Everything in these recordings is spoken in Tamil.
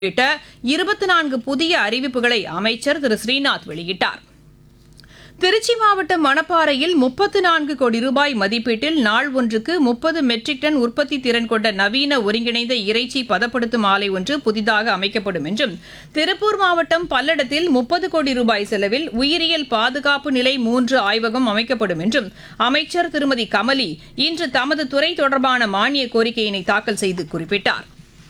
உள்ளிட்ட இருபத்தி நான்கு புதிய அறிவிப்புகளை அமைச்சர் திரு ஸ்ரீநாத் வெளியிட்டார் திருச்சி மாவட்டம் மணப்பாறையில் முப்பத்து நான்கு கோடி ரூபாய் மதிப்பீட்டில் நாள் ஒன்றுக்கு முப்பது மெட்ரிக் டன் உற்பத்தி திறன் கொண்ட நவீன ஒருங்கிணைந்த இறைச்சி பதப்படுத்தும் ஆலை ஒன்று புதிதாக அமைக்கப்படும் என்றும் திருப்பூர் மாவட்டம் பல்லடத்தில் முப்பது கோடி ரூபாய் செலவில் உயிரியல் பாதுகாப்பு நிலை மூன்று ஆய்வகம் அமைக்கப்படும் என்றும் அமைச்சர் திருமதி கமலி இன்று தமது துறை தொடர்பான மானிய கோரிக்கையினை தாக்கல் செய்து குறிப்பிட்டார்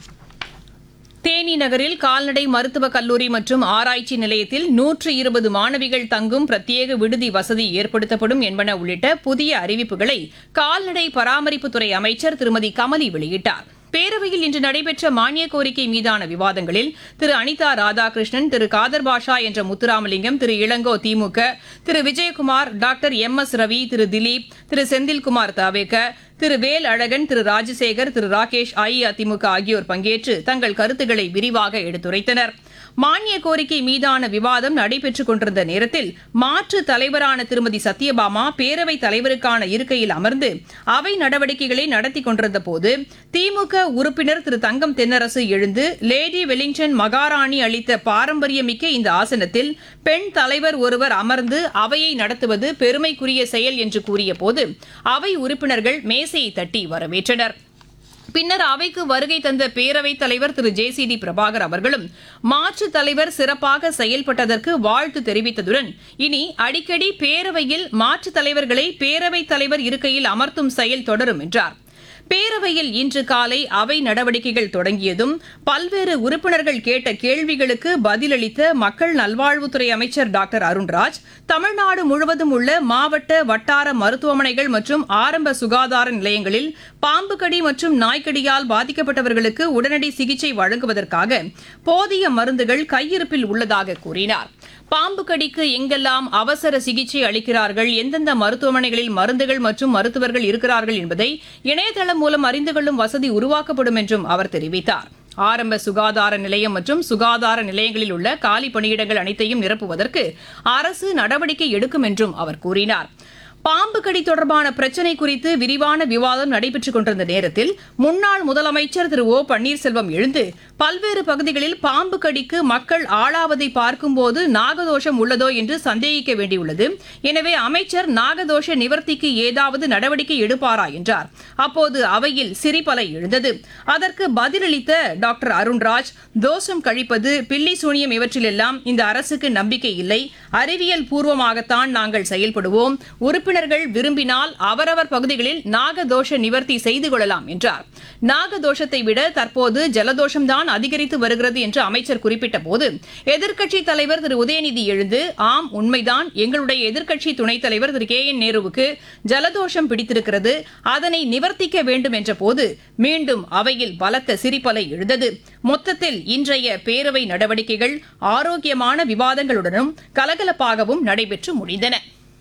தேனி நகரில் கால்நடை மருத்துவக் கல்லூரி மற்றும் ஆராய்ச்சி நிலையத்தில் நூற்று இருபது மாணவிகள் தங்கும் பிரத்யேக விடுதி வசதி ஏற்படுத்தப்படும் என்பன உள்ளிட்ட புதிய அறிவிப்புகளை கால்நடை பராமரிப்புத்துறை அமைச்சர் திருமதி கமலி வெளியிட்டார் பேரவையில் இன்று நடைபெற்ற மானிய கோரிக்கை மீதான விவாதங்களில் திரு அனிதா ராதாகிருஷ்ணன் திரு காதர் பாஷா என்ற Muthuramalingam Thiru Ilango DMK Thiru Vijayakumar doctor M S Ravi Thiru Dileep Thiru Senthilkumar TVK Thiru வேல் அழகன் திரு ராஜசேகர் திரு ராகேஷ் அஇஅதிமுக ஆகியோர் பங்கேற்று தங்கள் கருத்துக்களை விரிவாக எடுத்துரைத்தனர் மானிய கோரிக்கை மீதான விவாதம் நடைபெற்றுக் கொண்டிருந்த நேரத்தில் மாற்று தலைவரான திருமதி சத்யபாமா பேரவைத் தலைவருக்கான இருக்கையில் அமர்ந்து அவை நடவடிக்கைகளை நடத்தி கொண்டிருந்த போது திமுக உறுப்பினர் திரு தங்கம் தென்னரசு எழுந்து லேடி வெலிங்டன் மகாராணி அளித்த பாரம்பரியமிக்க இந்த ஆசனத்தில் பெண் தலைவர் ஒருவர் அமர்ந்து அவையை நடத்துவது பெருமைக்குரிய செயல் என்று கூறியபோது அவை உறுப்பினர்கள் மேசையை தட்டி வரவேற்றனர் பின்னர் அவைக்கு வருகை தந்த பேரவைத் தலைவர் Thiru J C D Prabhakar அவர்களும் மாற்றுத் தலைவர் சிறப்பாக செயல்பட்டதற்கு வாழ்த்து தெரிவித்ததுடன் இனி அடிக்கடி பேரவையில் மாற்றுத் தலைவர்களை பேரவைத் தலைவர் இருக்கையில் அமர்த்தும் செயல் தொடரும் என்றார் பேரவையில் இன்று காலை அவை நடவடிக்கைகள் தொடங்கியதும் பல்வேறு உறுப்பினர்கள் கேட்ட கேள்விகளுக்கு பதிலளித்த மக்கள் நல்வாழ்வுத்துறை அமைச்சர் டாக்டர் அருண்ராஜ் தமிழ்நாடு முழுவதும் உள்ள மாவட்ட வட்டார மருத்துவமனைகள் மற்றும் ஆரம்ப சுகாதார நிலையங்களில் பாம்பு கடி மற்றும் நாய்க்கடியால் பாதிக்கப்பட்டவர்களுக்கு உடனடி சிகிச்சை வழங்குவதற்காக போதிய மருந்துகள் கையிருப்பில் உள்ளதாக கூறினார் பாம்பு கடிக்கு எங்கெல்லாம் அவசர சிகிச்சை அளிக்கிறார்கள் எந்தெந்த மருத்துவமனைகளில் மருந்துகள் மற்றும் மருத்துவர்கள் இருக்கிறார்கள் என்பதை இணையதளம் மூலம் அறிந்து கொள்ளும் வசதி உருவாக்கப்படும் என்றும் அவர் தெரிவித்தார் ஆரம்ப சுகாதார நிலையம் மற்றும் சுகாதார நிலையங்களில் உள்ள காலி பணியிடங்கள் அனைத்தையும் நிரப்புவதற்கு அரசு நடவடிக்கை எடுக்கும் என்றும் அவர் கூறினார் பாம்பு கடி தொடர்பான பிரச்சினை குறித்து விரிவான விவாதம் நடைபெற்றுக் கொண்டிருந்த நேரத்தில் முன்னாள் முதலமைச்சர் திரு ஓ பன்னீர்செல்வம் எழுந்து பல்வேறு பகுதிகளில் பாம்பு கடிக்கு மக்கள் ஆளாவதை பார்க்கும்போது நாகதோஷம் உள்ளதோ என்று சந்தேகிக்க வேண்டியுள்ளது எனவே அமைச்சர் நாகதோஷ நிவர்த்திக்கு ஏதாவது நடவடிக்கை எடுப்பாரா என்றார் அப்போது அவையில் சிரிப்பலை எழுந்தது அதற்கு பதிலளித்த டாக்டர் அருண்ராஜ் தோஷம் கழிப்பது பில்லி சூனியம் இவற்றிலெல்லாம் இந்த அரசுக்கு நம்பிக்கை இல்லை அறிவியல் பூர்வமாகத்தான் நாங்கள் செயல்படுவோம் உறுப்பினர்கள் விரும்பினால் அவரவர் பகுதிகளில் நாகதோஷ நிவர்த்தி செய்து கொள்ளலாம் என்றார் நாகதோஷத்தை விட தற்போது ஜலதோஷம்தான் அதிகரித்து வருகிறது என்று அமைச்சர் குறிப்பிட்ட போது எதிர்க்கட்சித் தலைவர் திரு உதயநிதி எழுந்து ஆம் உண்மைதான் எங்களுடைய எதிர்க்கட்சி துணைத் தலைவர் திரு கே என் நேருவுக்கு ஜலதோஷம் பிடித்திருக்கிறது அதனை நிவர்த்திக்க வேண்டும் என்ற போது மீண்டும் அவையில் பலத்த சிரிப்பலை எழுந்தது மொத்தத்தில் இன்றைய பேரவை நடவடிக்கைகள் ஆரோக்கியமான விவாதங்களுடனும் கலகலப்பாகவும் நடைபெற்று முடிந்தன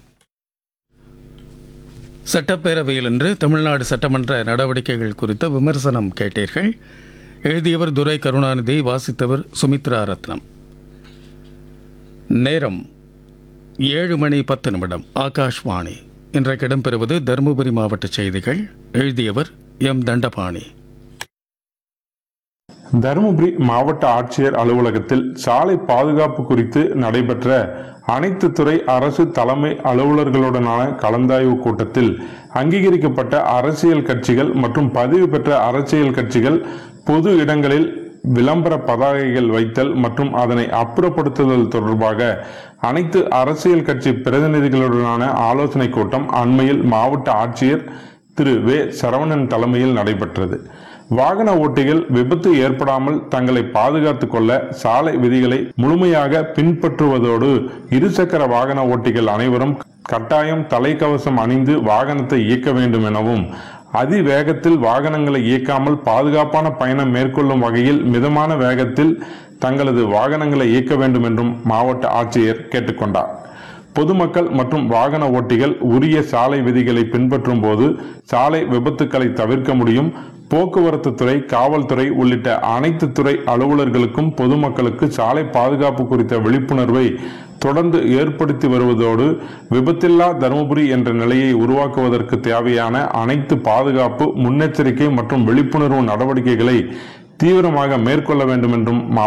சட்டப்பேரவையில் இன்று தமிழ்நாடு சட்டமன்ற நடவடிக்கைகள் குறித்த விமர்சனம் கேட்டீர்கள் எழுதியவர் துரை கருணாநிதி வாசித்தவர் சுமித்ரா ரத்னம் நேரம் ஏழு மணி பத்து நிமிடம் ஆகாஷ்வாணி இன்றைக்கு இடம்பெறுவது தருமபுரி மாவட்ட செய்திகள் எழுதியவர் எம் தண்டபாணி தருமபுரி மாவட்ட ஆட்சியர் அலுவலகத்தில் சாலை பாதுகாப்பு குறித்து நடைபெற்ற அனைத்து துறை அரசு தலைமை அலுவலர்களுடனான கலந்தாய்வு கூட்டத்தில் அங்கீகரிக்கப்பட்ட அரசியல் கட்சிகள் மற்றும் பதிவு பெற்ற அரசியல் கட்சிகள் பொது இடங்களில் விளம்பர பதாகைகள் வைத்தல் மற்றும் அதனை அப்புறப்படுத்துதல் தொடர்பாக அனைத்து அரசியல் கட்சி பிரதிநிதிகளுடனான ஆலோசனை கூட்டம் அண்மையில் மாவட்ட ஆட்சியர் திரு வே சரவணன் தலைமையில் நடைபெற்றது வாகன ஓட்டிகள் விபத்து ஏற்படாமல் தங்களை பாதுகாத்துக் கொள்ள சாலை விதிகளை முழுமையாக பின்பற்றுவதோடு இருசக்கர வாகன ஓட்டிகள் அனைவரும் கட்டாயம் தலைக்கவசம் அணிந்து வாகனத்தை இயக்க வேண்டும் எனவும் அதிவேகத்தில் வாகனங்களை இயக்காமல் பாதுகாப்பான பயணம் மேற்கொள்ளும் வகையில் மிதமான வேகத்தில் தங்களது வாகனங்களை இயக்க வேண்டும் என்றும் மாவட்ட ஆட்சியர் கேட்டுக்கொண்டார் பொதுமக்கள் மற்றும் வாகன ஓட்டிகள் உரிய சாலை விதிகளை பின்பற்றும் போது சாலை விபத்துக்களை தவிர்க்க முடியும் போக்குவரத்து துறை காவல்துறை உள்ளிட்ட அனைத்து துறை அலுவலர்களுக்கும் பொதுமக்களுக்கு சாலை பாதுகாப்பு குறித்த விழிப்புணர்வை தொடர்ந்து ஏற்படுத்தி வருவதோடு விபத்தில்லா தருமபுரி என்ற நிலையை உருவாக்குவதற்கு தேவையான அனைத்து பாதுகாப்பு முன்னெச்சரிக்கை மற்றும் விழிப்புணர்வு நடவடிக்கைகளை தீவிரமாக மேற்கொள்ள வேண்டும் என்றும் மாவட்ட